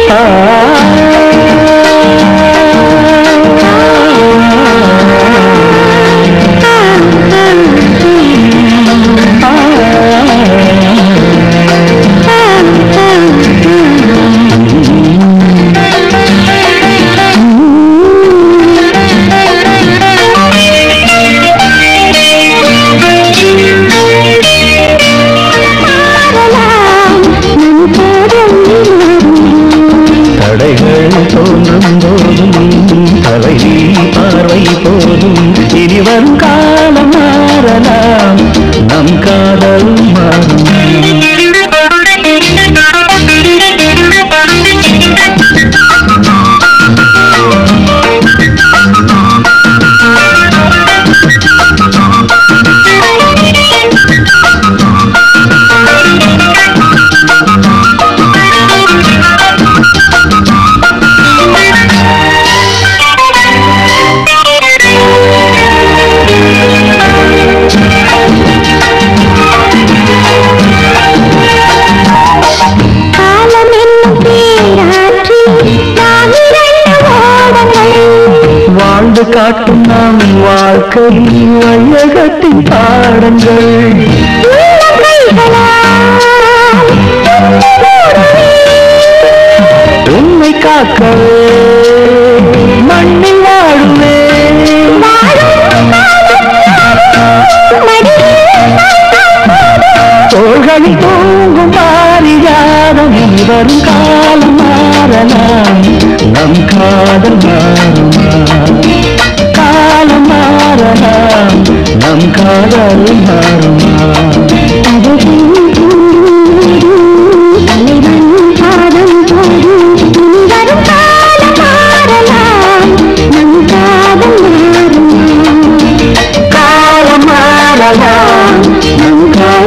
தடைகள் தோன்றும் போதும் தலைவி பார்வை போதும் இனி வரும் காலம் மாறலாம் நம் காதல் மாறும் காலம் என்னும் பேராற்றி நாம் இரண்டு ஓடங்கள் வாழ்ந்து காட்டும் நம் வாழ்க்கை வையகத்தின் பாடங்கள் உள்ளம் கைகளால் உண்மை காக்கவே மண்ணில் வாழுவே தோள்களில் தூங்கும் பாரிஜாதம் இனி வரும் காலம் மாறலாம் நம் காதல் மாறுமா காலம் மாறலாம் நம் காதல் மாறுமா காலம் மாறலாம் நம் காதல்